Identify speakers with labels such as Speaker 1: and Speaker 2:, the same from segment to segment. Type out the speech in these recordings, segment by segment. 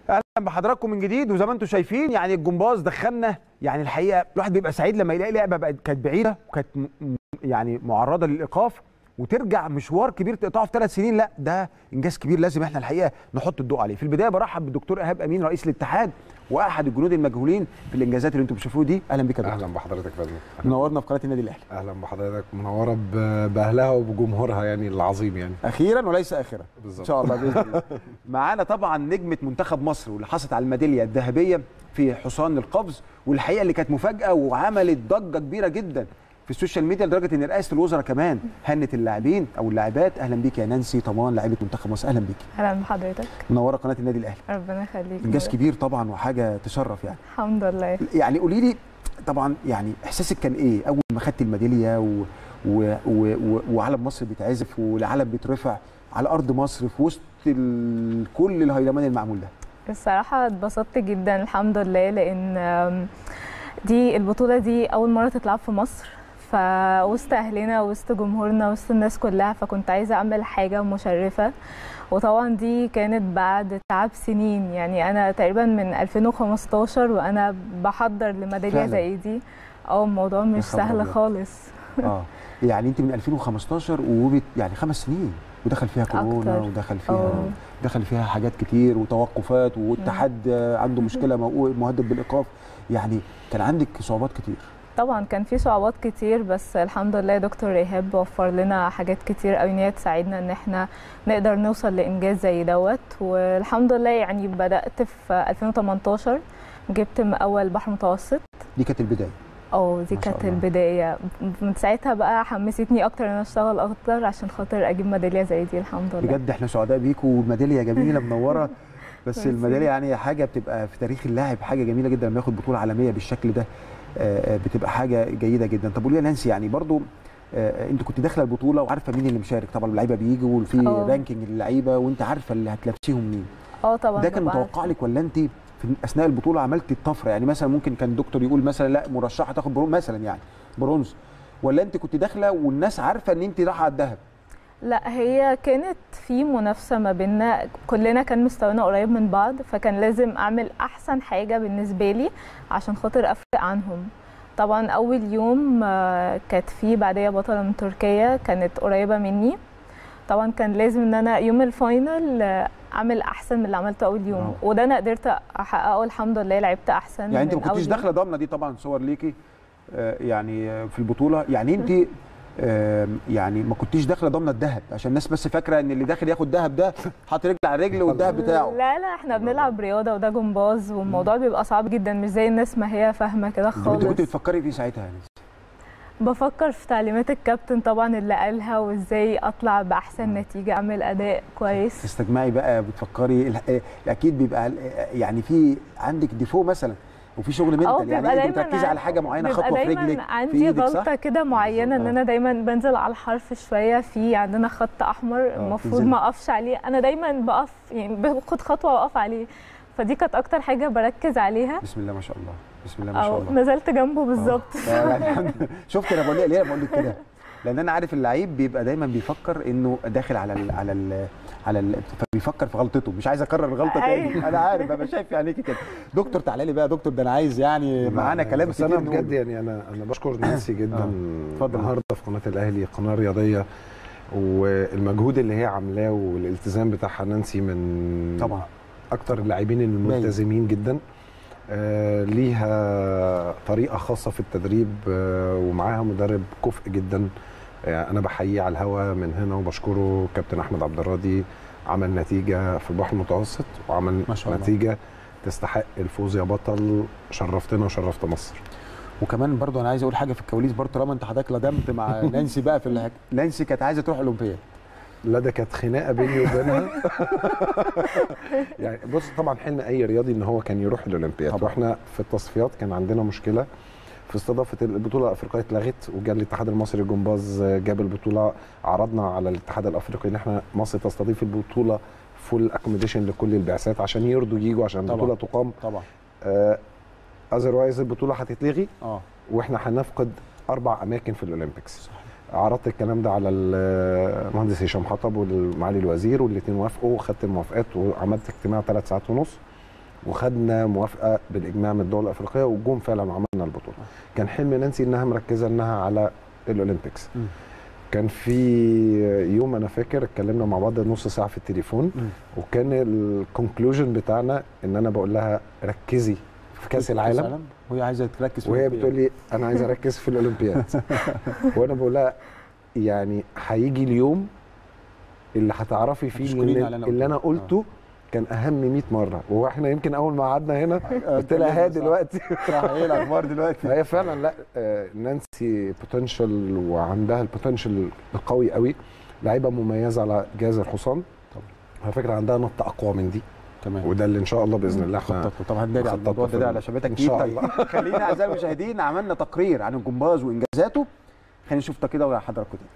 Speaker 1: اهلا بحضراتكم من جديد وزي ما انتم شايفين يعني الجمباز دخلنا يعني الحقيقه الواحد بيبقى سعيد لما يلاقي لعبه بقت كانت بعيده وكانت م- م- يعني معرضه للايقاف وترجع مشوار كبير تقطعه في ثلاث سنين لا ده انجاز كبير لازم احنا الحقيقه نحط الضوء عليه في البدايه برحب بالدكتور ايهاب امين رئيس الاتحاد واحد الجنود المجهولين في الانجازات اللي انتم بتشوفوه دي اهلا بك يا دكتور
Speaker 2: اهلا بحضرتك يا فندم
Speaker 1: منورنا في قناه النادي الاهلي
Speaker 2: اهلا بحضرتك منوره ب- باهلها وبجمهورها يعني العظيم يعني
Speaker 1: اخيرا وليس اخرا ان
Speaker 2: بالظبط.
Speaker 1: شاء الله باذن الله معانا طبعا نجمه منتخب مصر واللي حصلت على الميداليه الذهبيه في حصان القفز والحقيقه اللي كانت مفاجاه وعملت ضجه كبيره جدا في السوشيال ميديا لدرجه ان رئاسه الوزراء كمان هنت اللاعبين او اللاعبات اهلا بيك يا نانسي طمان لاعبه منتخب مصر اهلا بيك
Speaker 3: اهلا بحضرتك
Speaker 1: منوره قناه النادي الاهلي
Speaker 3: ربنا يخليك
Speaker 1: انجاز كبير طبعا وحاجه تشرف يعني
Speaker 3: الحمد لله
Speaker 1: يعني قولي لي طبعا يعني احساسك كان ايه اول ما خدت الميداليه و... و... و... و... وعلم مصر بيتعزف والعلم بيترفع على ارض مصر في وسط ال... كل الهيلمان المعمول ده
Speaker 3: الصراحة اتبسطت جدا الحمد لله لأن آم، دي البطولة دي أول مرة تتلعب في مصر فوسط أهلنا وسط جمهورنا وسط الناس كلها فكنت عايزة أعمل حاجة مشرفة وطبعا دي كانت بعد تعب سنين يعني أنا تقريبا من 2015 وأنا بحضر لميدالية
Speaker 1: فعلا.
Speaker 3: زي دي اه الموضوع مش
Speaker 1: خبر
Speaker 3: سهل
Speaker 1: أبيض.
Speaker 3: خالص
Speaker 1: اه يعني انت من 2015 وبت يعني خمس سنين ودخل فيها كورونا
Speaker 3: أكتر.
Speaker 1: ودخل فيها
Speaker 3: اه
Speaker 1: دخل فيها حاجات كتير وتوقفات والاتحاد عنده مشكله مو- مهدد بالايقاف يعني كان عندك صعوبات كتير
Speaker 3: طبعا كان في صعوبات كتير بس الحمد لله دكتور ايهاب وفر لنا حاجات كتير قوي ان هي تساعدنا ان احنا نقدر نوصل لانجاز زي دوت والحمد لله يعني بدات في 2018 جبت من اول بحر متوسط
Speaker 1: دي كانت البدايه
Speaker 3: اه دي
Speaker 1: ما شاء
Speaker 3: كانت
Speaker 1: الله.
Speaker 3: البدايه من ساعتها بقى حمستني اكتر ان انا اشتغل اكتر عشان خاطر اجيب ميداليه زي دي الحمد لله
Speaker 1: بجد احنا سعداء بيكوا والميداليه جميله منوره بس
Speaker 3: ميرسي.
Speaker 1: الميداليه يعني حاجه بتبقى في تاريخ اللاعب حاجه جميله جدا لما ياخد بطوله عالميه بالشكل ده آه، آه، بتبقى حاجه جيده جدا طب قولي لي يا نانسي يعني برضو آه، انت كنت داخله البطوله وعارفه مين اللي مشارك طبعا اللعيبه بيجوا وفي
Speaker 3: اه.
Speaker 1: رانكينج للعيبه وانت عارفه اللي هتلبسيهم مين
Speaker 3: اه طبعا
Speaker 1: ده كان
Speaker 3: ببقى
Speaker 1: متوقع
Speaker 3: عارفة.
Speaker 1: لك ولا انت في اثناء البطوله عملتي الطفره يعني مثلا ممكن كان الدكتور يقول مثلا لا مرشحه تاخد برونز مثلا يعني برونز ولا انت كنت داخله والناس عارفه ان انت رايحه على الذهب
Speaker 3: لا هي كانت في منافسة ما بيننا كلنا كان مستوانا قريب من بعض فكان لازم أعمل أحسن حاجة بالنسبة لي عشان خاطر أفرق عنهم طبعا أول يوم آه، كانت في بعدية بطلة من تركيا كانت قريبة مني طبعا كان لازم ان انا يوم الفاينل آه، اعمل احسن من اللي عملته اول يوم
Speaker 1: برافو.
Speaker 3: وده انا قدرت احققه الحمد لله لعبت احسن
Speaker 1: يعني انت ما
Speaker 3: من أول
Speaker 1: كنتيش
Speaker 3: يوم.
Speaker 1: داخله ضامنه دي طبعا صور ليكي آه، يعني آه، في البطوله يعني انت آم، يعني ما كنتيش داخله ضامنه الذهب عشان الناس بس فاكره ان اللي داخل ياخد ذهب ده حاطط رجل على رجل والذهب بتاعه
Speaker 3: لا لا احنا بنلعب رياضه وده جمباز والموضوع بيبقى صعب جدا مش زي الناس ما هي فاهمه كده
Speaker 1: انت كنت
Speaker 3: خالص
Speaker 1: بتفكري في ساعتها يعني
Speaker 3: بفكر في تعليمات الكابتن طبعا اللي قالها وازاي اطلع باحسن نتيجه اعمل اداء كويس
Speaker 1: تستجمعي بقى بتفكري ال- آه، اكيد بيبقى ال- آه، يعني في عندك ديفو مثلا وفي شغل
Speaker 3: اه
Speaker 1: منتال يعني
Speaker 3: بيبقى
Speaker 1: انت
Speaker 3: دايما
Speaker 1: بتركزي على حاجه معينه
Speaker 3: بيبقى
Speaker 1: خطوه في
Speaker 3: دايما
Speaker 1: رجلك في
Speaker 3: عندي
Speaker 1: ايدك صح؟
Speaker 3: غلطه كده معينه ان
Speaker 1: آه.
Speaker 3: انا دايما بنزل على الحرف شويه في عندنا خط احمر المفروض
Speaker 1: تنزلي.
Speaker 3: ما اقفش عليه انا دايما بقف يعني باخد خطوه واقف عليه فدي كانت اكتر حاجه بركز عليها
Speaker 1: بسم الله ما شاء الله بسم الله ما شاء
Speaker 3: او
Speaker 1: الله
Speaker 3: نزلت جنبه بالظبط
Speaker 1: آه، يعني الحمد لله. شفت انا بقول لك ليه بقول لك كده لان انا عارف اللعيب بيبقى دايما بيفكر انه داخل على ال على ال على ال فبيفكر في غلطته مش عايز اكرر الغلطه تاني
Speaker 3: أيوة.
Speaker 1: انا عارف انا شايف عينيكي كده دكتور تعالى لي بقى يا دكتور ده انا عايز يعني معانا كلام
Speaker 2: بس
Speaker 1: كتير
Speaker 2: انا
Speaker 1: نقوله.
Speaker 2: بجد يعني انا انا بشكر نانسي جدا
Speaker 1: آه. اتفضل.
Speaker 2: النهارده في قناه الاهلي قناه رياضيه والمجهود اللي هي عاملاه والالتزام بتاعها نانسي من
Speaker 1: طبعا
Speaker 2: اكتر اللاعبين الملتزمين جدا آه ليها طريقه خاصه في التدريب آه ومعاها مدرب كفء جدا آه انا بحييه على الهوا من هنا وبشكره كابتن احمد عبد الراضي عمل نتيجه في البحر المتوسط وعمل
Speaker 1: ما شاء الله.
Speaker 2: نتيجه تستحق الفوز يا بطل شرفتنا وشرفت مصر
Speaker 1: وكمان برضو انا عايز اقول حاجه في الكواليس برضو طالما انت حضرتك لدمت مع نانسي بقى في الهك... نانسي كانت عايزه تروح الاولمبياد
Speaker 2: لا ده كانت خناقه بيني وبينها يعني بص طبعا حلم اي رياضي ان هو كان يروح الاولمبياد
Speaker 1: طبعاً.
Speaker 2: واحنا في التصفيات كان عندنا مشكله في استضافه البطوله الافريقيه اتلغت وجا الاتحاد المصري للجمباز جاب البطوله عرضنا على الاتحاد الافريقي ان احنا مصر تستضيف البطوله فول اكوموديشن لكل البعثات عشان يرضوا يجوا عشان
Speaker 1: طبعاً.
Speaker 2: البطوله تقام
Speaker 1: طبعا
Speaker 2: اذروايز البطوله هتتلغي
Speaker 1: اه
Speaker 2: واحنا هنفقد اربع اماكن في الاولمبيكس عرضت الكلام ده على المهندس هشام حطب ومعالي الوزير والاثنين وافقوا وخدت الموافقات وعملت اجتماع ثلاث ساعات ونص وخدنا موافقه بالاجماع من الدول الافريقيه وجم فعلا وعملنا البطوله كان حلم نانسي انها مركزه انها على الاولمبيكس
Speaker 1: م.
Speaker 2: كان في يوم انا فاكر اتكلمنا مع بعض نص ساعه في التليفون
Speaker 1: م.
Speaker 2: وكان الكونكلوجن بتاعنا ان انا بقول لها ركزي في كاس العالم
Speaker 1: وهي عايزه تركز في
Speaker 2: وهي
Speaker 1: الأولمبياد.
Speaker 2: بتقول لي انا عايز اركز في الاولمبياد وانا بقول لها يعني هيجي اليوم اللي هتعرفي فيه
Speaker 1: هتشكريني
Speaker 2: إن
Speaker 1: على اللي أنا
Speaker 2: اللي انا
Speaker 1: قلته.
Speaker 2: قلته كان اهم 100 مره واحنا يمكن اول ما قعدنا هنا قلت لها ها دلوقتي
Speaker 1: صح ايه الاخبار دلوقتي
Speaker 2: فهي فعلا لا آه، نانسي بوتنشال وعندها البوتنشال القوي قوي لعيبه مميزه على جهاز الحصان
Speaker 1: طبعا.
Speaker 2: على فكره عندها نط اقوى من دي
Speaker 1: تمام
Speaker 2: وده اللي ان شاء الله باذن الله احنا
Speaker 1: خططوا طبعا هنداري على
Speaker 2: خططوا
Speaker 1: الموضوع ده,
Speaker 2: في
Speaker 1: ده
Speaker 2: ال-
Speaker 1: على شباتك
Speaker 2: إن
Speaker 1: كتير
Speaker 2: شاء
Speaker 1: طيب خلينا اعزائي المشاهدين عملنا تقرير عن الجمباز وانجازاته خلينا نشوف كده وحضراتكم تاني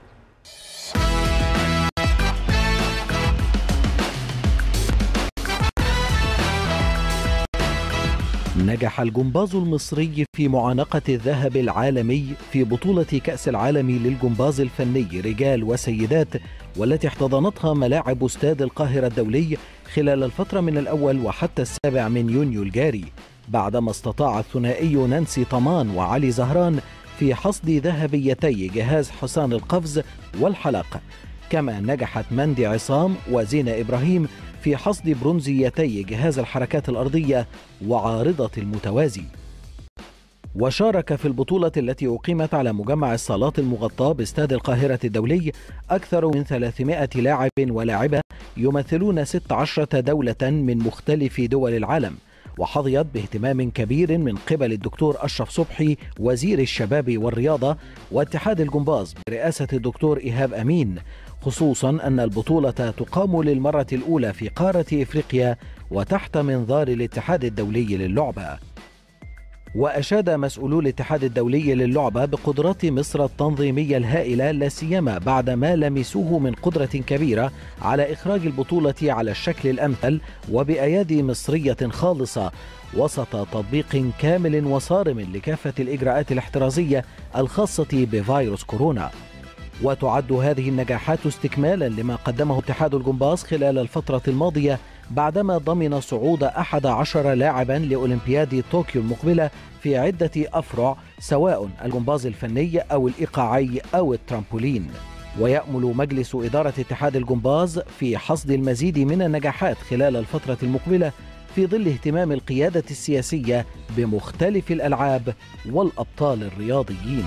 Speaker 4: نجح الجمباز المصري في معانقة الذهب العالمي في بطولة كأس العالم للجمباز الفني رجال وسيدات والتي احتضنتها ملاعب استاد القاهرة الدولي خلال الفترة من الأول وحتى السابع من يونيو الجاري بعدما استطاع الثنائي نانسي طمان وعلي زهران في حصد ذهبيتي جهاز حسان القفز والحلق كما نجحت مندي عصام وزينة إبراهيم في حصد برونزيتي جهاز الحركات الأرضية وعارضة المتوازي وشارك في البطولة التي أقيمت على مجمع الصالات المغطاة باستاد القاهرة الدولي أكثر من 300 لاعب ولاعبة يمثلون 16 دولة من مختلف دول العالم وحظيت باهتمام كبير من قبل الدكتور أشرف صبحي وزير الشباب والرياضة واتحاد الجمباز برئاسة الدكتور إيهاب أمين خصوصا أن البطولة تقام للمرة الأولى في قارة إفريقيا وتحت منظار الاتحاد الدولي للعبة وأشاد مسؤولو الاتحاد الدولي للعبة بقدرات مصر التنظيمية الهائلة لا سيما بعد ما لمسوه من قدرة كبيرة على إخراج البطولة على الشكل الأمثل وبأيادي مصرية خالصة وسط تطبيق كامل وصارم لكافة الإجراءات الاحترازية الخاصة بفيروس كورونا وتعد هذه النجاحات استكمالا لما قدمه اتحاد الجمباز خلال الفترة الماضية بعدما ضمن صعود أحد عشر لاعبا لأولمبياد طوكيو المقبلة في عدة أفرع سواء الجمباز الفني أو الإيقاعي أو الترامبولين ويأمل مجلس إدارة اتحاد الجمباز في حصد المزيد من النجاحات خلال الفترة المقبلة في ظل اهتمام القيادة السياسية بمختلف الألعاب والأبطال الرياضيين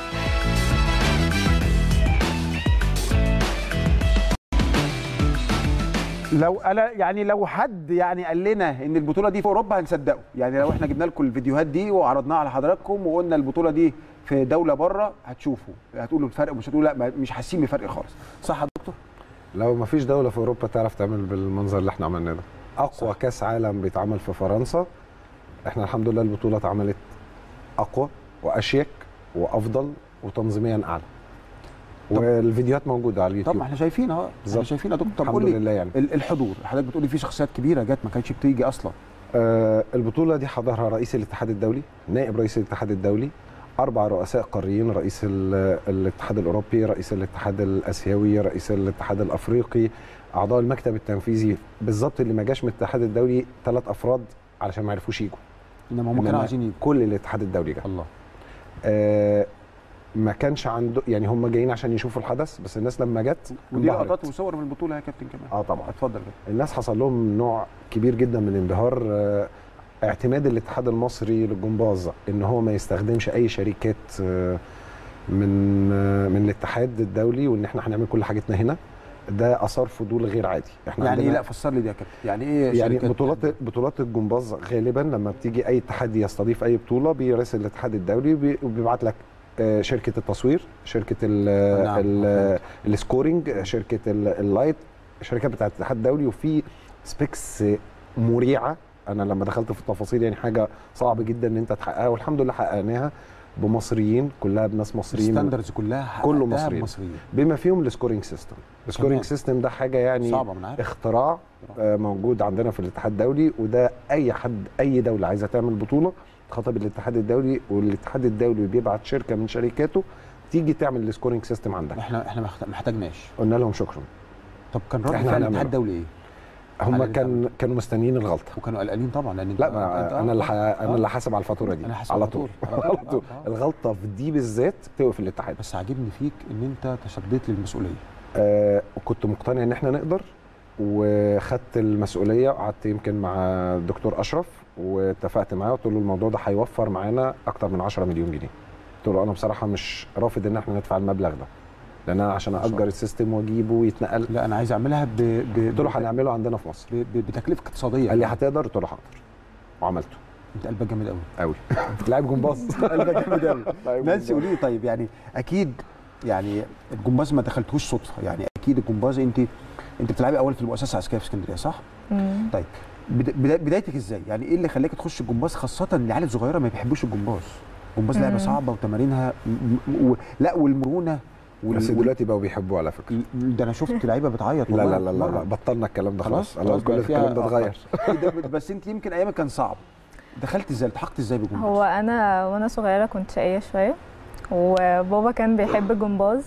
Speaker 1: لو انا يعني لو حد يعني قال لنا ان البطوله دي في اوروبا هنصدقه يعني لو احنا جبنا لكم الفيديوهات دي وعرضناها على حضراتكم وقلنا البطوله دي في دوله بره هتشوفوا هتقولوا الفرق مش هتقولوا لا ما- مش حاسين بفرق خالص صح يا دكتور
Speaker 2: لو ما فيش دوله في اوروبا تعرف تعمل بالمنظر اللي احنا عملناه ده اقوى
Speaker 1: صح.
Speaker 2: كاس عالم بيتعمل في فرنسا احنا الحمد لله البطوله اتعملت اقوى واشيك وافضل وتنظيميا اعلى والفيديوهات موجوده على اليوتيوب
Speaker 1: طب ما احنا شايفين اهو احنا
Speaker 2: بالظبط.
Speaker 1: شايفين يا دكتور طب
Speaker 2: الحمد
Speaker 1: قول لي
Speaker 2: لله يعني
Speaker 1: ال- الحضور حضرتك بتقولي في شخصيات كبيره جت ما كانتش بتيجي اصلا
Speaker 2: آه البطوله دي حضرها رئيس الاتحاد الدولي نائب رئيس الاتحاد الدولي اربع رؤساء قاريين رئيس ال- الاتحاد الاوروبي رئيس الاتحاد الاسيوي رئيس الاتحاد الافريقي اعضاء المكتب التنفيذي بالظبط اللي ما جاش من الاتحاد الدولي ثلاث افراد علشان ما عرفوش يجوا
Speaker 1: انما هم كانوا
Speaker 2: إنما
Speaker 1: عايزين يجوا
Speaker 2: كل الاتحاد الدولي جه
Speaker 1: الله
Speaker 2: آه ما كانش عنده يعني هم جايين عشان يشوفوا الحدث بس الناس لما جت
Speaker 1: ودي
Speaker 2: انبهرت.
Speaker 1: لقطات وصور من البطوله يا كابتن كمان
Speaker 2: اه طبعا
Speaker 1: اتفضل يا كابتن.
Speaker 2: الناس حصل لهم نوع كبير جدا من الانبهار آه، اعتماد الاتحاد المصري للجمباز ان هو ما يستخدمش اي شركات آه، من آه، من الاتحاد الدولي وان احنا هنعمل كل حاجتنا هنا ده اثار فضول غير عادي احنا
Speaker 1: يعني ايه
Speaker 2: عندنا
Speaker 1: لا فسر لي دي يا كابتن يعني ايه
Speaker 2: يعني
Speaker 1: شركات-
Speaker 2: بطولات بطولات الجمباز غالبا لما بتيجي اي اتحاد يستضيف اي بطوله بيرسل الاتحاد الدولي وبي- وبيبعت لك آه، شركه التصوير شركه ال
Speaker 1: نعم،
Speaker 2: ال السكورينج شركه ال- اللايت شركات بتاعت الاتحاد الدولي وفي سبيكس مريعه انا لما دخلت في التفاصيل يعني حاجه صعب جدا ان انت تحققها والحمد لله حققناها بمصريين كلها بناس مصريين
Speaker 1: الستاندرز كلها
Speaker 2: كله
Speaker 1: حققتها
Speaker 2: مصريين.
Speaker 1: بمصريين
Speaker 2: بما فيهم السكورينج سيستم السكورينج
Speaker 1: كمان.
Speaker 2: سيستم ده حاجه يعني
Speaker 1: صعبه من عارف
Speaker 2: اختراع آه، موجود عندنا في الاتحاد الدولي وده اي حد اي دوله عايزه تعمل بطوله تخاطب الاتحاد الدولي والاتحاد الدولي بيبعت شركه من شركاته تيجي تعمل السكورينج سيستم عندك
Speaker 1: احنا احنا ما احت- ما احتاجناش
Speaker 2: قلنا لهم شكرا
Speaker 1: طب كان رد
Speaker 2: إحنا
Speaker 1: فعل
Speaker 2: هنعمله.
Speaker 1: الاتحاد الدولي ايه؟
Speaker 2: هم
Speaker 1: على اللي
Speaker 2: كان كانوا مستنيين الغلطه
Speaker 1: وكانوا قلقانين طبعا لان
Speaker 2: لا
Speaker 1: أنت-
Speaker 2: ما
Speaker 1: أنت-
Speaker 2: انا اللي ح-
Speaker 1: آه.
Speaker 2: انا اللي حاسب على الفاتوره دي
Speaker 1: أنا حاسب
Speaker 2: على
Speaker 1: على
Speaker 2: طول
Speaker 1: طول. آه،
Speaker 2: على
Speaker 1: آه،
Speaker 2: طول
Speaker 1: آه.
Speaker 2: الغلطه في دي بالذات توقف الاتحاد
Speaker 1: بس عاجبني فيك ان انت تشديت للمسؤوليه
Speaker 2: آه وكنت مقتنع ان احنا نقدر وخدت المسؤوليه وقعدت يمكن مع الدكتور اشرف واتفقت معاه قلت له الموضوع ده هيوفر معانا اكتر من 10 مليون جنيه قلت له انا بصراحه مش رافض ان احنا ندفع المبلغ ده لان انا عشان
Speaker 1: ما شاء
Speaker 2: اجر
Speaker 1: الله.
Speaker 2: السيستم واجيبه ويتنقل
Speaker 1: لا انا عايز اعملها ب... ب...
Speaker 2: قلت له هنعمله عندنا في مصر
Speaker 1: ب... ب... بتكلفه اقتصاديه
Speaker 2: قال لي هتقدر قلت له هقدر وعملته
Speaker 1: انت قلبك جامد قوي
Speaker 2: قوي لاعب جمباز
Speaker 1: قلبك جامد قوي
Speaker 2: لاعب
Speaker 1: نانسي
Speaker 2: جمباز.
Speaker 1: قولي لي طيب يعني اكيد يعني الجمباز ما دخلتهوش صدفه يعني اكيد الجمباز انت انت بتلعبي اول في المؤسسه العسكريه في اسكندريه صح؟
Speaker 3: مم.
Speaker 1: طيب بدا- بدا- بدايتك ازاي؟ يعني ايه اللي خلاك تخش الجمباز خاصه العيال الصغيره ما بيحبوش الجمباز الجمباز لعبه
Speaker 3: مم.
Speaker 1: صعبه وتمارينها م- م- و... لا والمرونه وال...
Speaker 2: بس دلوقتي بقوا بيحبوه على فكره
Speaker 1: وال- ده انا شفت لعيبه بتعيط
Speaker 2: لا
Speaker 1: والله
Speaker 2: لا لا لا,
Speaker 1: مرة.
Speaker 2: لا بطلنا الكلام ده
Speaker 1: خلاص
Speaker 2: خلاص
Speaker 1: خلاص
Speaker 2: كل
Speaker 1: بقى فيها-
Speaker 2: الكلام ده
Speaker 1: آه،
Speaker 2: اتغير
Speaker 1: ده- بس انت يمكن ايامك كان صعب دخلت ازاي التحقت ازاي بالجمباز؟
Speaker 3: هو انا وانا صغيره كنت شقيه شويه وبابا كان بيحب الجمباز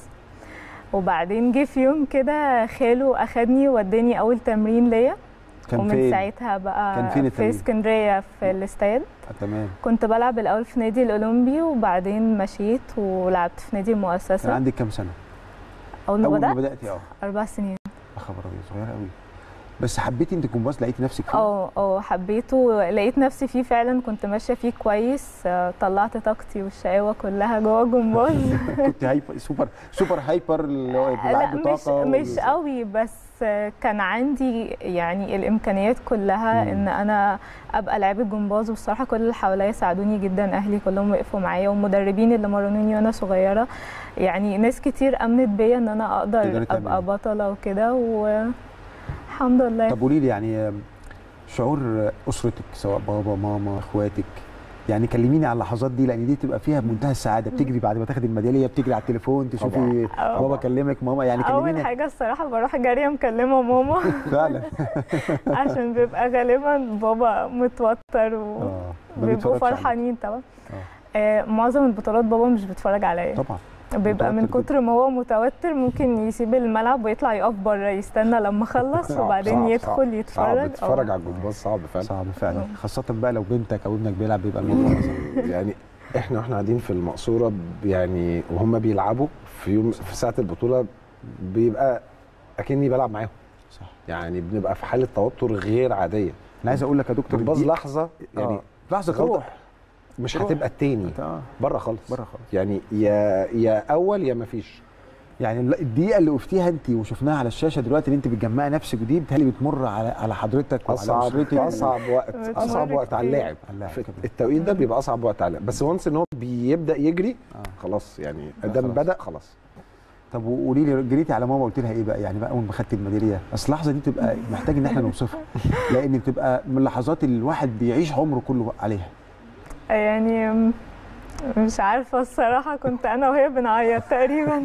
Speaker 3: وبعدين جه في يوم كده خاله اخدني وداني اول تمرين ليا
Speaker 1: كان
Speaker 3: ومن
Speaker 1: فين؟
Speaker 3: ساعتها بقى
Speaker 1: كان فين
Speaker 3: في
Speaker 1: التمرين؟
Speaker 3: اسكندريه في الاستاد
Speaker 1: آه، تمام
Speaker 3: كنت بلعب الاول في نادي الاولمبي وبعدين مشيت ولعبت في نادي
Speaker 1: كان
Speaker 3: المؤسسه
Speaker 1: عندك كام سنه؟
Speaker 3: اول ما
Speaker 1: اول ما
Speaker 3: بدات
Speaker 1: بداتي اه
Speaker 3: اربع سنين
Speaker 1: يا خبر ابيض صغيره قوي بس حبيتي انت الجمباز لقيتي نفسك فيه؟
Speaker 3: اه اه حبيته لقيت نفسي فيه فعلا كنت ماشيه فيه كويس آه، طلعت طاقتي والشقاوه كلها جوه الجمباز
Speaker 1: كنت هايبر سوبر سوبر هايبر اللي هو بيبقى
Speaker 3: لا
Speaker 1: عنده
Speaker 3: مش
Speaker 1: طاقه
Speaker 3: مش
Speaker 1: و-
Speaker 3: قوي بس كان عندي يعني الامكانيات كلها
Speaker 1: مم.
Speaker 3: ان انا ابقى لعيبه جمباز والصراحه كل اللي حواليا ساعدوني جدا اهلي كلهم وقفوا معايا والمدربين اللي مرنوني وانا صغيره يعني ناس كتير امنت بيا ان انا
Speaker 1: تقدري
Speaker 3: اقدر
Speaker 1: تعملي.
Speaker 3: ابقى بطله وكده والحمد لله
Speaker 1: طب قولي لي يعني شعور اسرتك سواء بابا ماما اخواتك يعني كلميني على اللحظات دي لان دي تبقى فيها بمنتهى السعاده بتجري بعد ما تاخدي الميداليه بتجري على التليفون تشوفي
Speaker 3: طبعاً.
Speaker 1: بابا كلمك ماما يعني
Speaker 3: اول
Speaker 1: كلميني
Speaker 3: حاجه الصراحه بروح جاريه مكلمه ماما
Speaker 1: فعلا
Speaker 3: عشان بيبقى غالبا بابا متوتر و...
Speaker 1: اه ما
Speaker 3: بيبقوا
Speaker 1: بيتفرجش عليك.
Speaker 3: فرحانين طبعا
Speaker 1: آه.
Speaker 3: آه معظم البطولات بابا مش بيتفرج عليا
Speaker 1: طبعا
Speaker 3: بيبقى من
Speaker 1: متوتر
Speaker 3: كتر ما هو متوتر ممكن يسيب الملعب ويطلع يقف بره يستنى لما اخلص
Speaker 2: صعب،
Speaker 3: وبعدين
Speaker 2: صعب،
Speaker 3: يدخل
Speaker 2: صعب.
Speaker 3: يتفرج
Speaker 2: صعب تتفرج
Speaker 3: آه.
Speaker 2: على الجمباز صعب فعلا
Speaker 1: صعب فعلا خاصه بقى لو بنتك او ابنك بيلعب بيبقى الموضوع صعب
Speaker 2: يعني احنا واحنا قاعدين في المقصوره ب- يعني وهم بيلعبوا في يوم في ساعه البطوله بيبقى اكني بلعب معاهم
Speaker 1: صح
Speaker 2: يعني بنبقى في حاله توتر غير عاديه
Speaker 1: انا عايز اقول لك يا دكتور
Speaker 2: جمباز
Speaker 1: دي-
Speaker 2: لحظه يعني
Speaker 1: آه. لحظه
Speaker 2: غلطة.
Speaker 1: روح
Speaker 2: مش
Speaker 1: روح.
Speaker 2: هتبقى التاني
Speaker 1: اه
Speaker 2: بره خالص
Speaker 1: بره خالص
Speaker 2: يعني يا يا اول يا ما فيش
Speaker 1: يعني ال- الدقيقه اللي وقفتيها انت وشفناها على الشاشه دلوقتي اللي انت بتجمعي نفسك ودي بتهيألي بتمر على على حضرتك وعلى
Speaker 2: اصعب
Speaker 1: اسرتك
Speaker 2: اصعب وقت
Speaker 3: بتمر
Speaker 2: اصعب وقت على
Speaker 3: كتير.
Speaker 2: اللاعب
Speaker 1: على اللاعب
Speaker 2: في
Speaker 1: كمان.
Speaker 2: التوقيت ده بيبقى اصعب وقت على اللاعب بس وانس ان هو بيبدا يجري
Speaker 1: آه.
Speaker 2: خلاص يعني
Speaker 1: لا
Speaker 2: ادام
Speaker 1: خلاص.
Speaker 2: بدا خلاص
Speaker 1: طب وقولي لي جريتي على ماما قلت لها ايه بقى يعني بقى اول ما خدت الميداليه اصل اللحظه دي تبقى محتاج ان احنا نوصفها لان بتبقى من اللحظات اللي الواحد بيعيش عمره كله عليها
Speaker 3: يعني م- مش عارفه الصراحه كنت انا وهي بنعيط تقريبا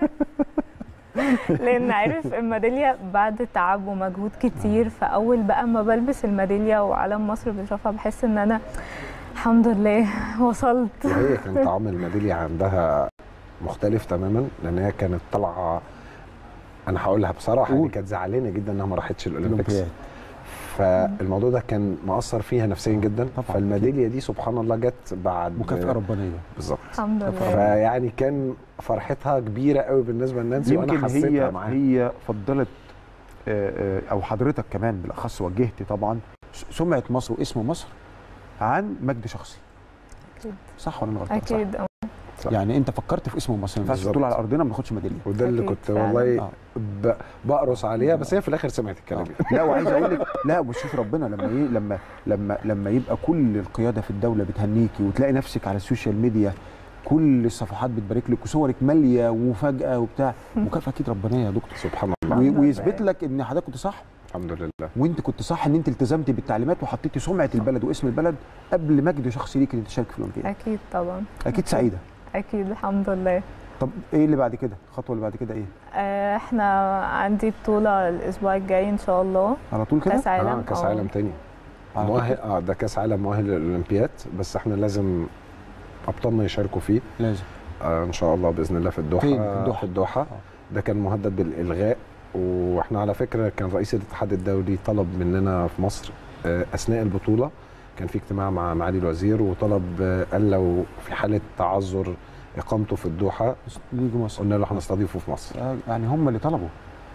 Speaker 3: لان عارف الميداليه بعد تعب ومجهود كتير فاول بقى ما بلبس الميداليه وعلم مصر بشوفها بحس ان انا الحمد لله وصلت
Speaker 2: وهي كان طعم الميداليه عندها مختلف تماما لان هي كانت طالعه انا هقولها بصراحه
Speaker 1: قول.
Speaker 2: يعني كانت زعلانه جدا انها ما راحتش الاولمبيكس
Speaker 1: الأولمبياد.
Speaker 2: فالموضوع ده كان مأثر فيها نفسيا جدا
Speaker 1: طبعاً.
Speaker 2: فالميداليه دي سبحان الله جت بعد
Speaker 1: مكافاه ربانيه
Speaker 2: بالظبط
Speaker 3: الحمد لله
Speaker 2: فيعني كان فرحتها كبيره قوي بالنسبه لنانسي وانا
Speaker 1: يمكن
Speaker 2: حسيتها
Speaker 1: هي
Speaker 2: معاها
Speaker 1: هي فضلت آه، آه، او حضرتك كمان بالاخص وجهت طبعا س- سمعه مصر واسم مصر عن مجد شخصي
Speaker 3: أكيد.
Speaker 1: صح ولا انا غلطان صح.
Speaker 3: اكيد آه.
Speaker 2: صح.
Speaker 1: يعني انت فكرت في اسم مصر ما ينفعش
Speaker 2: بالظبط.
Speaker 1: تقول على ارضنا ما ناخدش ميداليه
Speaker 2: وده اللي
Speaker 3: أكيد
Speaker 2: كنت
Speaker 3: فعلاً.
Speaker 2: والله
Speaker 1: آه.
Speaker 2: ب... بقرص عليها بس هي في الاخر سمعت الكلام
Speaker 1: لا وعايز اقول لك لا وشوف ربنا لما ي... لما لما لما يبقى كل القياده في الدوله بتهنيكي وتلاقي نفسك على السوشيال ميديا كل الصفحات بتبارك لك وصورك ماليه ومفاجاه وبتاع مكافاه اكيد ربانيه يا دكتور
Speaker 2: سبحان الله
Speaker 3: الحمد
Speaker 1: و... ويثبت
Speaker 3: لله.
Speaker 1: لك ان حضرتك كنت صح
Speaker 2: الحمد لله
Speaker 1: وانت كنت صح ان انت التزمتي بالتعليمات وحطيتي سمعه البلد واسم البلد قبل مجد شخصي ليك ان تشارك في الاولمبياد
Speaker 3: اكيد طبعا
Speaker 1: اكيد سعيده
Speaker 3: اكيد الحمد لله
Speaker 1: طب ايه اللي بعد كده الخطوه اللي بعد كده ايه
Speaker 3: آه، احنا عندي بطوله الاسبوع الجاي ان شاء الله
Speaker 1: على طول كده
Speaker 3: كاس عالم
Speaker 2: اه كاس
Speaker 3: آه.
Speaker 2: عالم تاني
Speaker 1: على طول
Speaker 2: مؤهل اه ده كاس عالم مؤهل للاولمبياد بس احنا لازم ابطالنا يشاركوا فيه
Speaker 1: لازم
Speaker 2: آه ان شاء الله باذن الله في الدوحه
Speaker 1: فين؟ في الدوحة.
Speaker 2: في الدوحه
Speaker 1: آه.
Speaker 2: ده كان مهدد بالالغاء واحنا على فكره كان رئيس الاتحاد الدولي طلب مننا في مصر آه، اثناء البطوله كان في اجتماع مع معالي الوزير وطلب آه، قال لو في حاله تعذر اقامته في الدوحه
Speaker 1: يجي مصر
Speaker 2: قلنا له هنستضيفه في مصر
Speaker 1: آه، يعني هم اللي طلبوا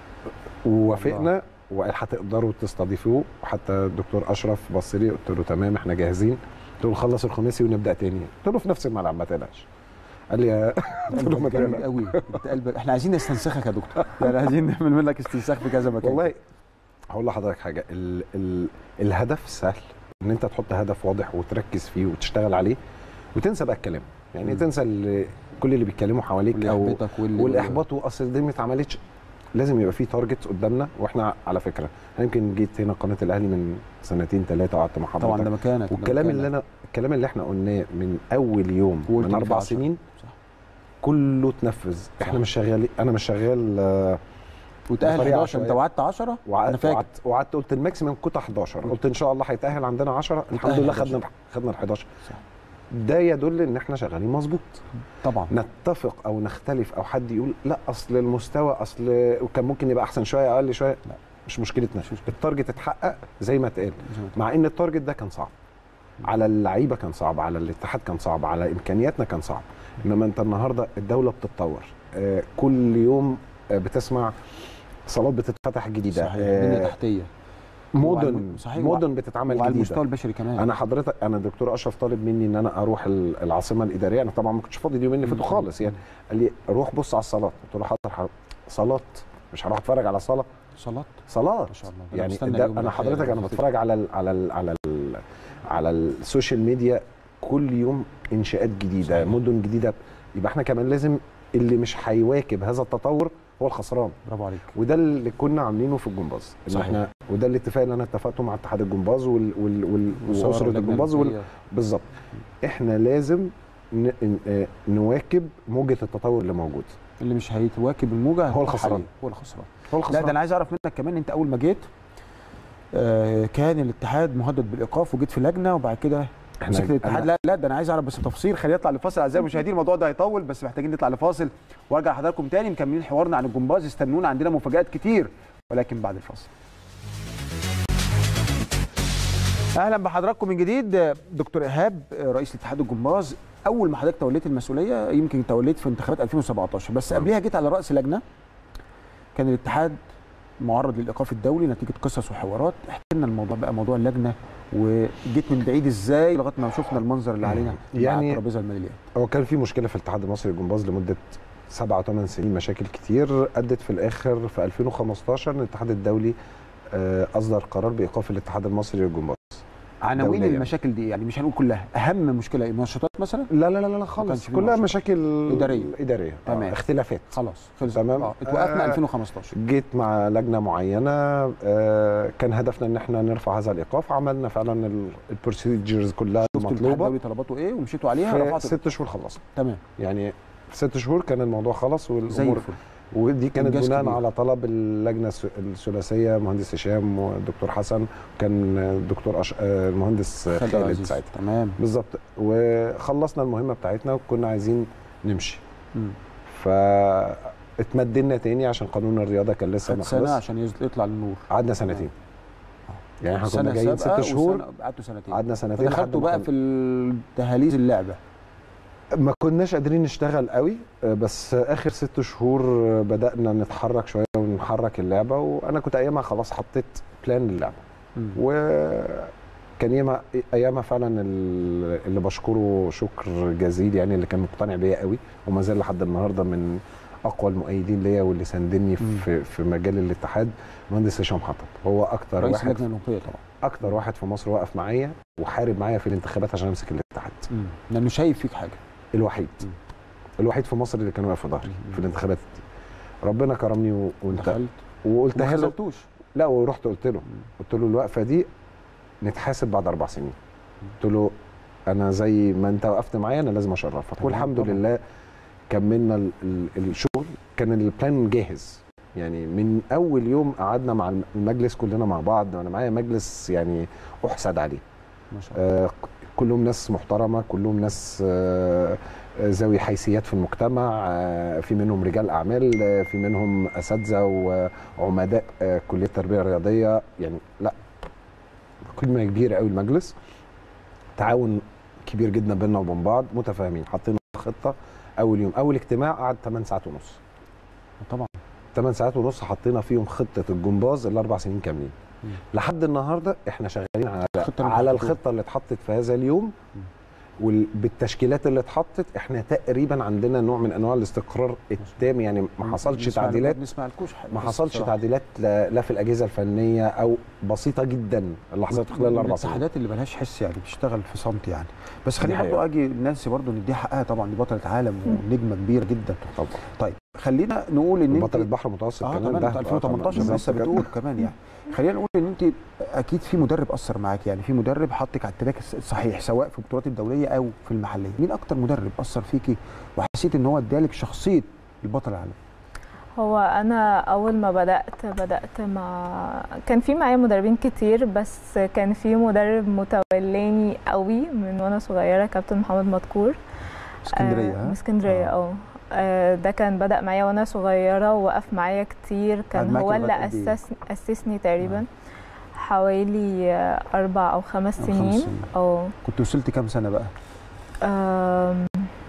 Speaker 2: ووافقنا وقال هتقدروا تستضيفوه وحتى الدكتور اشرف بص لي قلت له تمام احنا جاهزين قلت له نخلص الخماسي ونبدا تاني قلت له في نفس الملعب ما تقلقش قال لي يا- قلت له ما
Speaker 1: جامد
Speaker 2: تقلقش
Speaker 1: قوي انت قلبك احنا عايزين نستنسخك يا دكتور يعني عايزين نعمل منك استنساخ في كذا مكان
Speaker 2: والله هقول لحضرتك حاجه ال ال الهدف سهل ان انت تحط هدف واضح وتركز فيه وتشتغل عليه وتنسى بقى الكلام يعني
Speaker 1: مم.
Speaker 2: تنسى اللي كل اللي بيتكلموا حواليك
Speaker 1: واللي
Speaker 2: او
Speaker 1: يحبطك واللي
Speaker 2: والاحباط واصل دي ما اتعملتش لازم يبقى في تارجت قدامنا واحنا على فكره انا يمكن جيت هنا قناه الاهلي من سنتين ثلاثه وقعدت مع حضرتك
Speaker 1: طبعا ده مكانك ده
Speaker 2: والكلام
Speaker 1: مكانك.
Speaker 2: اللي انا الكلام اللي احنا قلناه من اول يوم
Speaker 1: وقلت
Speaker 2: من
Speaker 1: لي
Speaker 2: اربع
Speaker 1: في عشرة.
Speaker 2: سنين
Speaker 1: صح.
Speaker 2: كله اتنفذ احنا مش شغال انا مش شغال آه،
Speaker 1: وتأهل
Speaker 2: بطريقة
Speaker 1: 11 انت
Speaker 2: عشوائية.
Speaker 1: وعدت 10
Speaker 2: وقعدت
Speaker 1: انا فاكر
Speaker 2: وقعدت- وقعدت قلت الماكسيمم كنت 11 قلت ان شاء الله هيتاهل عندنا 10 الحمد
Speaker 1: وتأهل
Speaker 2: لله
Speaker 1: 11.
Speaker 2: خدنا خدنا ال 11
Speaker 1: صح.
Speaker 2: ده يدل ان احنا شغالين مظبوط
Speaker 1: طبعا
Speaker 2: نتفق او نختلف او حد يقول لا اصل المستوى اصل وكان ممكن يبقى احسن شويه اقل شويه
Speaker 1: لا.
Speaker 2: مش مشكلتنا التارجت اتحقق زي ما اتقال
Speaker 1: زي ما اتقال.
Speaker 2: مع ان التارجت ده كان صعب على اللعيبه كان صعب على الاتحاد كان صعب على امكانياتنا كان صعب انما انت النهارده الدوله بتتطور آه، كل يوم آه، بتسمع صالات بتتفتح جديده
Speaker 1: صحيح بنيه
Speaker 2: آه،
Speaker 1: تحتيه
Speaker 2: مودن
Speaker 1: صحيح.
Speaker 2: مودن بتتعمل
Speaker 1: وعلى
Speaker 2: جديده
Speaker 1: المستوى البشري كمان
Speaker 2: انا حضرتك انا دكتور اشرف طالب مني ان انا اروح ال- العاصمه الاداريه انا طبعا ما كنتش فاضي اليومين اللي فاتوا
Speaker 1: مم.
Speaker 2: خالص يعني قال لي روح بص على الصالات قلت له حاضر حاضر. صالات مش هروح اتفرج على صاله
Speaker 1: صالات
Speaker 2: صالات
Speaker 1: ما شاء الله ده أنا
Speaker 2: يعني
Speaker 1: مستنى
Speaker 2: ده
Speaker 1: يوم
Speaker 2: انا
Speaker 1: الحقيقة
Speaker 2: حضرتك
Speaker 1: ده.
Speaker 2: انا بتفرج على ال على ال على ال على السوشيال ميديا كل يوم انشاءات جديده
Speaker 1: صحيح.
Speaker 2: مدن جديده يبقى احنا كمان لازم اللي مش هيواكب هذا التطور هو الخسران
Speaker 1: برافو عليك
Speaker 2: وده اللي كنا عاملينه في الجمباز ان
Speaker 1: صحيح.
Speaker 2: احنا وده الاتفاق اللي انا اتفقته مع اتحاد الجمباز وال وال وال
Speaker 1: وصور
Speaker 2: واسره
Speaker 1: اللجنة
Speaker 2: الجمباز وال
Speaker 1: الأولمبية.
Speaker 2: بالظبط احنا لازم ن- ن- آه، نواكب موجه التطور اللي موجود
Speaker 1: اللي مش هيتواكب الموجه
Speaker 2: هو
Speaker 1: هيروح
Speaker 2: الخسران.
Speaker 1: عليه. هو الخسران
Speaker 2: هو
Speaker 1: لا
Speaker 2: الخسران
Speaker 1: ده انا عايز اعرف منك كمان انت اول ما جيت آه كان الاتحاد مهدد بالايقاف وجيت في لجنه وبعد كده
Speaker 2: احنا
Speaker 1: مسكت الاتحاد
Speaker 2: أنا-
Speaker 1: لا لا ده انا عايز اعرف بس تفصيل خلينا نطلع لفاصل اعزائي المشاهدين الموضوع ده هيطول بس محتاجين نطلع لفاصل وارجع لحضراتكم تاني مكملين حوارنا عن الجمباز استنونا عندنا مفاجات كتير ولكن بعد الفاصل اهلا بحضراتكم من جديد دكتور ايهاب رئيس الاتحاد الجمباز اول ما حضرتك توليت المسؤوليه يمكن توليت في انتخابات 2017 بس قبلها جيت على راس لجنه كان الاتحاد معرض للايقاف الدولي نتيجه قصص وحوارات احكي لنا الموضوع بقى موضوع اللجنه وجيت من بعيد ازاي لغايه ما شفنا المنظر اللي علينا يعني
Speaker 2: يعني-
Speaker 1: مع الترابيزه الماليه
Speaker 2: هو كان في مشكله في الاتحاد المصري للجمباز لمده سبع او ثمان سنين مشاكل كتير ادت في الاخر في 2015 ان الاتحاد الدولي آه، اصدر قرار بايقاف الاتحاد المصري للجمباز
Speaker 1: عناوين
Speaker 2: دولية.
Speaker 1: المشاكل دي يعني مش هنقول كلها اهم مشكله ايه منشطات مثلا
Speaker 2: لا لا لا لا
Speaker 1: كانش
Speaker 2: خالص
Speaker 1: في
Speaker 2: كلها
Speaker 1: مناقشة.
Speaker 2: مشاكل
Speaker 1: إدارية.
Speaker 2: اداريه
Speaker 1: تمام.
Speaker 2: آه، اختلافات
Speaker 1: خلاص خلص
Speaker 2: تمام.
Speaker 1: اه اتوقفنا
Speaker 2: آه،
Speaker 1: 2015
Speaker 2: جيت مع لجنه معينه آه، كان هدفنا ان احنا نرفع هذا الايقاف عملنا فعلا البروسيجرز كلها
Speaker 1: شفتوا الاتحاد
Speaker 2: المطلوبه
Speaker 1: الدولي طلباته ايه ومشيتوا عليها
Speaker 2: في
Speaker 1: رفعتوا
Speaker 2: ست شهور خلصنا
Speaker 1: تمام
Speaker 2: يعني ست شهور كان الموضوع خلص
Speaker 1: زي
Speaker 2: والامور
Speaker 1: الفل
Speaker 2: ودي كانت
Speaker 1: إنجاز
Speaker 2: بناء
Speaker 1: كبير.
Speaker 2: على طلب اللجنه الس- الثلاثيه مهندس هشام والدكتور حسن وكان الدكتور أش... آه، المهندس
Speaker 1: خالد
Speaker 2: خالد
Speaker 1: عزيز.
Speaker 2: ساعتها
Speaker 1: تمام
Speaker 2: بالظبط وخلصنا المهمه بتاعتنا وكنا عايزين نمشي
Speaker 1: مم.
Speaker 2: فاتمدنا تاني عشان قانون الرياضه كان لسه
Speaker 1: خد
Speaker 2: ما
Speaker 1: سنه
Speaker 2: خلص
Speaker 1: عشان يز- يطلع للنور
Speaker 2: قعدنا سنتين يعني احنا كنا
Speaker 1: سنة
Speaker 2: جايين
Speaker 1: سابقة
Speaker 2: ست شهور
Speaker 1: وسنة- قعدتوا سنتين
Speaker 2: قعدنا سنتين لحد
Speaker 1: فدخلتوا
Speaker 2: ما
Speaker 1: بقى
Speaker 2: كنا-
Speaker 1: في دهاليز اللعبه
Speaker 2: ما كناش قادرين نشتغل قوي آه، بس اخر ست شهور آه، بدانا نتحرك شويه ونحرك اللعبه وانا كنت ايامها خلاص حطيت بلان للعبه وكان ياما ايامها فعلا ال- اللي بشكره شكر جزيل يعني اللي كان مقتنع بيا قوي وما زال لحد النهارده من اقوى المؤيدين ليا واللي ساندني
Speaker 1: مم.
Speaker 2: في في مجال الاتحاد مهندس هشام حطب هو اكتر
Speaker 1: رئيس
Speaker 2: واحد
Speaker 1: اللجنه الاولمبيه طبعا
Speaker 2: اكتر واحد في مصر وقف معايا وحارب معايا في الانتخابات عشان امسك الاتحاد
Speaker 1: لانه شايف فيك حاجه
Speaker 2: الوحيد
Speaker 1: مم.
Speaker 2: الوحيد في مصر اللي كان واقف في ظهري
Speaker 1: مم.
Speaker 2: في الانتخابات دي ربنا كرمني و- وانت
Speaker 1: دخلت
Speaker 2: وقلتها
Speaker 1: ما
Speaker 2: له
Speaker 1: خذلتوش
Speaker 2: لا ورحت قلت له قلت له الوقفه دي نتحاسب بعد اربع سنين قلت له انا زي ما انت وقفت معايا انا لازم اشرفك
Speaker 1: تمام،
Speaker 2: والحمد
Speaker 1: طبعا.
Speaker 2: لله كملنا ال- ال- الشغل كان البلان جاهز يعني من اول يوم قعدنا مع الم- المجلس كلنا مع بعض وانا معايا مجلس يعني احسد عليه
Speaker 1: ما شاء الله
Speaker 2: آه، كلهم ناس محترمه كلهم ناس آه، ذوي حيثيات في المجتمع آه، في منهم رجال اعمال آه، في منهم اساتذه وعمداء آه، كليه التربيه الرياضيه يعني لا قيمه كبيره قوي المجلس تعاون كبير جدا بيننا وبين بعض متفاهمين حاطين خطه اول يوم اول اجتماع قعد 8 ساعات ونص
Speaker 1: طبعا
Speaker 2: 8 ساعات ونص حطينا فيهم خطه الجمباز الاربع سنين كاملين
Speaker 1: مم.
Speaker 2: لحد النهارده احنا شغالين على
Speaker 1: الخطة اللي
Speaker 2: على
Speaker 1: محطوطة.
Speaker 2: الخطه اللي اتحطت في هذا اليوم وبالتشكيلات اللي اتحطت احنا تقريبا عندنا نوع من انواع الاستقرار التام يعني ما حصلش
Speaker 1: نسمع-
Speaker 2: تعديلات
Speaker 1: نسمع الكوش
Speaker 2: ما حصلش تعديلات لا لا في الاجهزه الفنيه او بسيطه جدا اللي حصلت خلال الاربع سنين
Speaker 1: الاتحادات اللي ملهاش حس يعني بتشتغل في صمت يعني بس
Speaker 2: دي
Speaker 1: خليني
Speaker 2: حقيقة.
Speaker 1: برضه اجي نانسي برضه نديها حقها طبعا دي بطله عالم ونجمه كبيره جدا
Speaker 2: طبعا
Speaker 1: طيب خلينا نقول ان انت
Speaker 2: بطله بحر متوسط
Speaker 1: اه
Speaker 2: كمان
Speaker 1: كمان
Speaker 2: ده
Speaker 1: بتاع 2018
Speaker 2: بالظبط
Speaker 1: لسه
Speaker 2: كده.
Speaker 1: بتقول كمان يعني خلينا نقول ان انت اكيد في مدرب اثر معاك يعني في مدرب حطك على التراك الص- الصحيح سواء في البطولات الدوليه او في المحليه مين اكتر مدرب اثر فيكي وحسيت ان هو ادالك شخصيه البطل العالمي
Speaker 3: هو انا اول ما بدات بدات مع كان في معايا مدربين كتير بس كان في مدرب متولاني قوي من وانا صغيره كابتن محمد مدكور
Speaker 1: اسكندريه
Speaker 3: آه،
Speaker 1: ها
Speaker 3: من اسكندريه
Speaker 1: آه.
Speaker 3: اه آه، ده كان بدأ معايا وانا صغيره ووقف معايا كتير كان
Speaker 1: قعد معاكي
Speaker 3: هو اللي
Speaker 1: لغاية قد إيه؟
Speaker 3: أسس اسسني تقريبا حوالي آه، اربع او خمس
Speaker 1: أو خمس
Speaker 3: سنين
Speaker 1: سنين.
Speaker 3: اه
Speaker 1: كنت وصلت كام سنه بقى
Speaker 3: آم،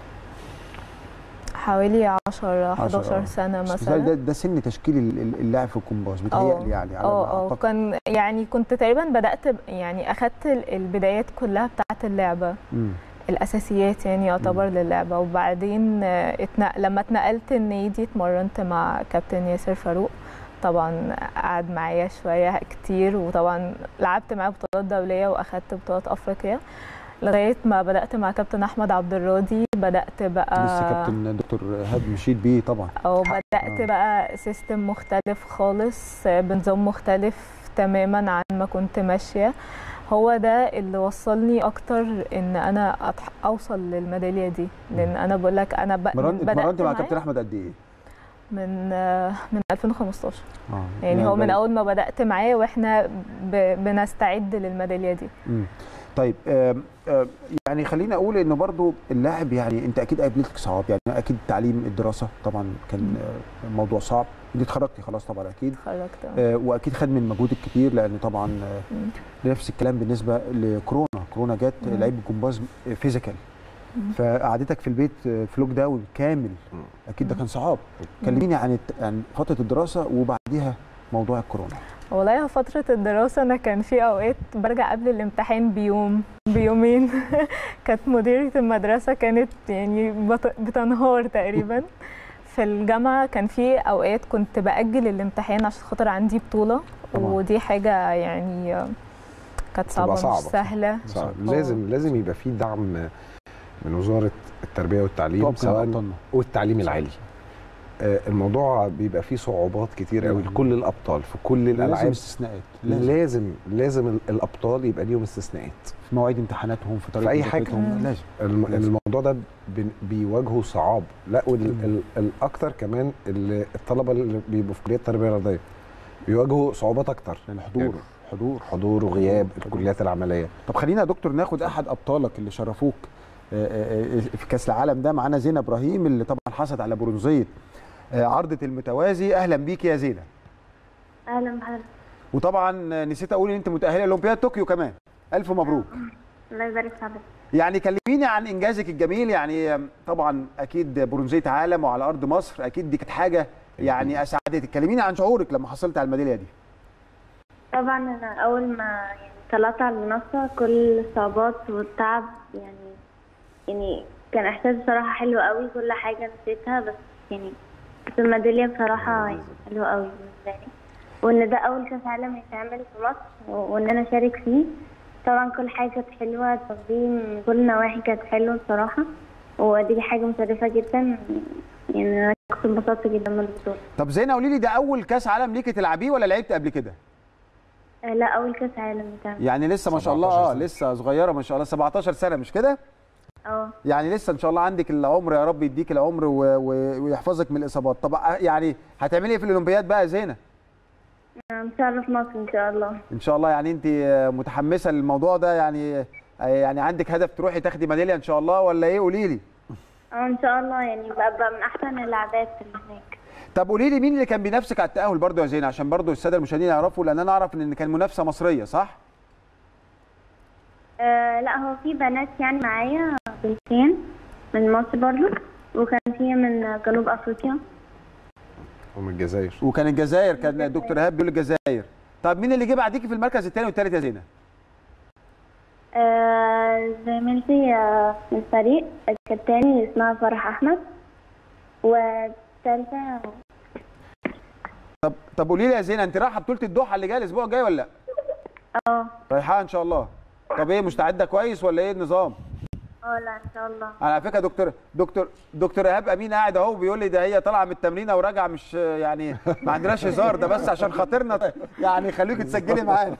Speaker 3: حوالي 10
Speaker 1: عشرة،
Speaker 3: 11
Speaker 1: آه.
Speaker 3: سنه
Speaker 1: بس بيتهيألي
Speaker 3: مثلا
Speaker 1: ده, ده سن تشكيل ال- ال- اللاعب في الكومباز بيتهيألي يعني على ما
Speaker 3: اه اه
Speaker 1: اعتقد
Speaker 3: كان يعني كنت تقريبا بدات ب- يعني اخدت ال- البدايات كلها بتاعه اللعبه
Speaker 1: مم.
Speaker 3: الاساسيات يعني يعتبر للعبه وبعدين آه، اتنق... لما اتنقلت النادي اتمرنت مع كابتن ياسر فاروق طبعا قعد معايا شويه كتير وطبعا لعبت معاه بطولات دوليه واخدت بطولات افريقيا لغايه ما بدات مع كابتن احمد عبد الراضي بدات بقى
Speaker 1: لسه كابتن دكتور ايهاب مشيد بيه طبعا
Speaker 3: او
Speaker 1: آه.
Speaker 3: بدات بقى سيستم مختلف خالص آه، بنظام مختلف تماما عن ما كنت ماشيه هو ده اللي وصلني اكتر ان انا أتح- اوصل للميداليه دي لان انا بقول لك انا ب...
Speaker 1: اتمرنت
Speaker 3: بدأت
Speaker 1: اتمرنت مع
Speaker 3: معاه
Speaker 1: كابتن احمد قد ايه؟
Speaker 3: من آه، من 2015
Speaker 1: اه
Speaker 3: يعني هو من
Speaker 1: بقى-
Speaker 3: اول ما بدات معاه واحنا ب... بنستعد للميداليه دي
Speaker 1: مم. طيب آم، آم، يعني خليني اقول انه برضو اللاعب يعني انت اكيد قابلتك صعاب يعني اكيد تعليم الدراسه طبعا كان آه، موضوع صعب انت اتخرجتي خلاص طبعا اكيد
Speaker 3: اتخرجت
Speaker 1: آه، واكيد خد من مجهودك كتير لان طبعا آه،
Speaker 3: مم.
Speaker 1: نفس الكلام بالنسبه لكورونا كورونا جت
Speaker 3: مم.
Speaker 1: لعيب الجمباز فيزيكال
Speaker 3: مم.
Speaker 1: فقعدتك في البيت آه، في لوك داون كامل
Speaker 2: مم.
Speaker 1: اكيد ده
Speaker 3: مم.
Speaker 1: كان صعاب كلميني عن الت- عن فتره الدراسه وبعديها موضوع الكورونا
Speaker 3: والله فترة الدراسة أنا كان في أوقات برجع قبل الامتحان بيوم بيومين كانت مديرة المدرسة كانت يعني بت- بتنهار تقريبا في الجامعة كان في أوقات كنت بأجل الامتحان عشان خاطر عندي بطولة
Speaker 1: طبعاً.
Speaker 3: ودي حاجة يعني كانت صعبة,
Speaker 2: صعبة.
Speaker 3: مش سهلة
Speaker 2: صعب.
Speaker 3: آه.
Speaker 2: لازم لازم يبقى في دعم من وزاره التربيه والتعليم
Speaker 1: طبعاً
Speaker 2: سواء
Speaker 1: أبطالنا.
Speaker 2: والتعليم العالي آه، الموضوع بيبقى فيه صعوبات كتير قوي
Speaker 1: مم.
Speaker 2: لكل الابطال في كل
Speaker 1: لازم
Speaker 2: الالعاب
Speaker 1: استثناءات
Speaker 2: لازم
Speaker 1: لازم
Speaker 2: لازم, لازم ال- الابطال يبقى ليهم استثناءات
Speaker 1: في مواعيد امتحاناتهم في طريقه
Speaker 2: في أي حاجة.
Speaker 1: مذاكرتهم،
Speaker 3: مم.
Speaker 1: لازم
Speaker 2: الم-
Speaker 1: لازم.
Speaker 2: الموضوع ده بن- بيواجهوا صعاب لا
Speaker 1: مم.
Speaker 2: والاكتر كمان اللي الطلبه اللي بيبقوا في كليه التربيه الرياضيه بيواجهوا صعوبات اكتر
Speaker 1: لان حضور
Speaker 2: يعني
Speaker 1: حضور
Speaker 2: حضور وغياب
Speaker 1: حضور.
Speaker 2: الكليات العمليه
Speaker 1: طب خلينا يا دكتور ناخد احد ابطالك اللي شرفوك آه، آه، آه، في كاس العالم ده معانا زينه ابراهيم اللي طبعا حصلت على برونزيه آه، عرضه المتوازي اهلا بيك يا زينه
Speaker 5: اهلا بحضرتك
Speaker 1: وطبعا آه، نسيت اقول ان انت متاهله لاولمبياد طوكيو كمان الف مبروك
Speaker 5: الله يبارك في حضرتك
Speaker 1: يعني كلميني عن انجازك الجميل يعني آم، طبعا اكيد برونزيه عالم وعلى ارض مصر اكيد دي كانت حاجه يعني اسعدتك كلميني عن شعورك لما حصلت على الميداليه دي
Speaker 5: طبعا انا اول ما يعني طلعت على المنصه كل الصعوبات والتعب يعني يعني كان احساس بصراحه حلو قوي كل حاجه نسيتها بس يعني كانت الميداليه بصراحه يعني حلوه قوي بالنسبه لي وان ده اول كاس عالم يتعمل في مصر و- وان انا اشارك فيه طبعا كل حاجه كانت حلوه التنظيم من كل النواحي كانت حلوه بصراحه ودي حاجه مشرفه جدا يعني انا كنت انبسطت جدا من البطوله
Speaker 1: طب زينه قولي لي ده اول كاس عالم ليكي تلعبيه ولا لعبت قبل كده
Speaker 5: آه، لا اول كاس عالم يتعمل
Speaker 1: يعني لسه ما شاء الله
Speaker 2: 17
Speaker 1: اه
Speaker 2: سنة.
Speaker 1: لسه صغيره ما شاء الله 17 سنه مش كده
Speaker 5: اه
Speaker 1: يعني لسه ان شاء الله عندك العمر يا رب يديك العمر و... و... ويحفظك من الاصابات طب آه، يعني هتعملي ايه في الاولمبياد بقى يا زينه
Speaker 5: مشرف مصر ان شاء الله
Speaker 1: ان شاء الله يعني انت آه، متحمسه للموضوع ده يعني آه، يعني عندك هدف تروحي تاخدي ميداليه ان شاء الله ولا ايه قولي لي
Speaker 5: اه ان شاء الله يعني بقى, بقى من احسن اللاعبات اللي هناك
Speaker 1: طب قولي لي مين اللي كان بينافسك على التاهل برضه يا زينه عشان برضه الساده المشاهدين يعرفوا لان انا اعرف ان كان منافسه مصريه صح
Speaker 5: آه لا هو في بنات يعني معايا بنتين من مصر برضو وكان في من جنوب افريقيا
Speaker 2: ومن الجزائر
Speaker 1: وكان الجزائر كان دكتور ايهاب بيقول الجزائر طب مين اللي جه بعديكي في المركز الثاني والثالث يا زينه
Speaker 5: آه زميلتي آه، من الفريق التاني اسمها فرح احمد والثالثه
Speaker 1: طب طب قولي لي يا زينه انت رايحه بطوله الدوحه اللي جايه الاسبوع الجاي ولا لا
Speaker 5: اه
Speaker 1: رايحه ان شاء الله طب ايه مستعده كويس ولا ايه النظام
Speaker 5: اه لا ان شاء الله
Speaker 1: على فكره دكتور دكتور دكتور ايهاب امين قاعد اهو بيقول لي ده هي طالعه من التمرين وراجعه مش يعني ما عندناش هزار ده بس عشان خاطرنا يعني خليكي تسجلي معانا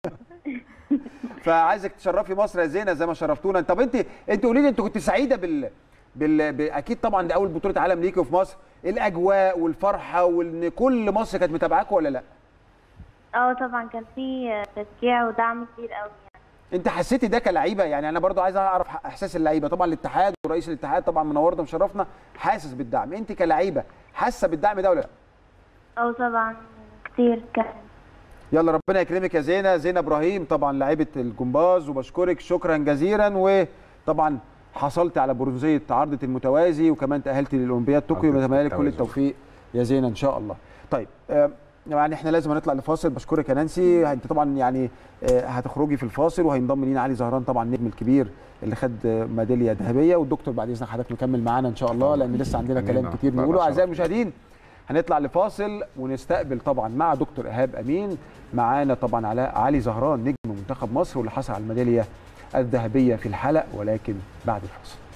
Speaker 1: فعايزك تشرفي مصر يا زينه زي ما شرفتونا طب انت انت قولي لي انت كنت سعيده بال بال ب- اكيد طبعا دي اول بطوله عالم ليكي في مصر الاجواء والفرحه وان كل مصر كانت متابعاكوا ولا لا
Speaker 5: اه طبعا كان في آه، تشجيع ودعم كبير قوي يعني
Speaker 1: انت حسيتي ده كلعيبه يعني انا برضو عايز اعرف احساس اللعيبه طبعا الاتحاد ورئيس الاتحاد طبعا منورنا ومشرفنا حاسس بالدعم انت كلعيبه حاسه بالدعم ده ولا لا
Speaker 5: اه طبعا كتير كان
Speaker 1: يلا ربنا يكرمك يا زينه زينه ابراهيم طبعا لاعيبه الجمباز وبشكرك شكرا جزيلا وطبعا حصلت على برونزيه عرضه المتوازي وكمان تاهلت للاولمبياد طوكيو
Speaker 2: عرضة
Speaker 1: بتمنى لك كل
Speaker 2: التوازي.
Speaker 1: التوفيق يا زينه ان شاء الله طيب آه، يعني احنا لازم نطلع لفاصل بشكرك يا نانسي انت طبعا يعني آه، هتخرجي في الفاصل وهينضم لينا علي زهران طبعا النجم الكبير اللي خد آه، ميداليه ذهبيه والدكتور بعد اذن حضرتك مكمل معانا ان شاء الله لان لسه عندنا كلام
Speaker 2: عندنا.
Speaker 1: كتير
Speaker 2: لا، لا،
Speaker 1: نقوله
Speaker 2: شرف.
Speaker 1: اعزائي المشاهدين هنطلع لفاصل ونستقبل طبعا مع دكتور ايهاب امين معانا طبعا علاء علي زهران نجم منتخب مصر واللي حصل على الميداليه الذهبيه في الحلق ولكن بعد الفاصل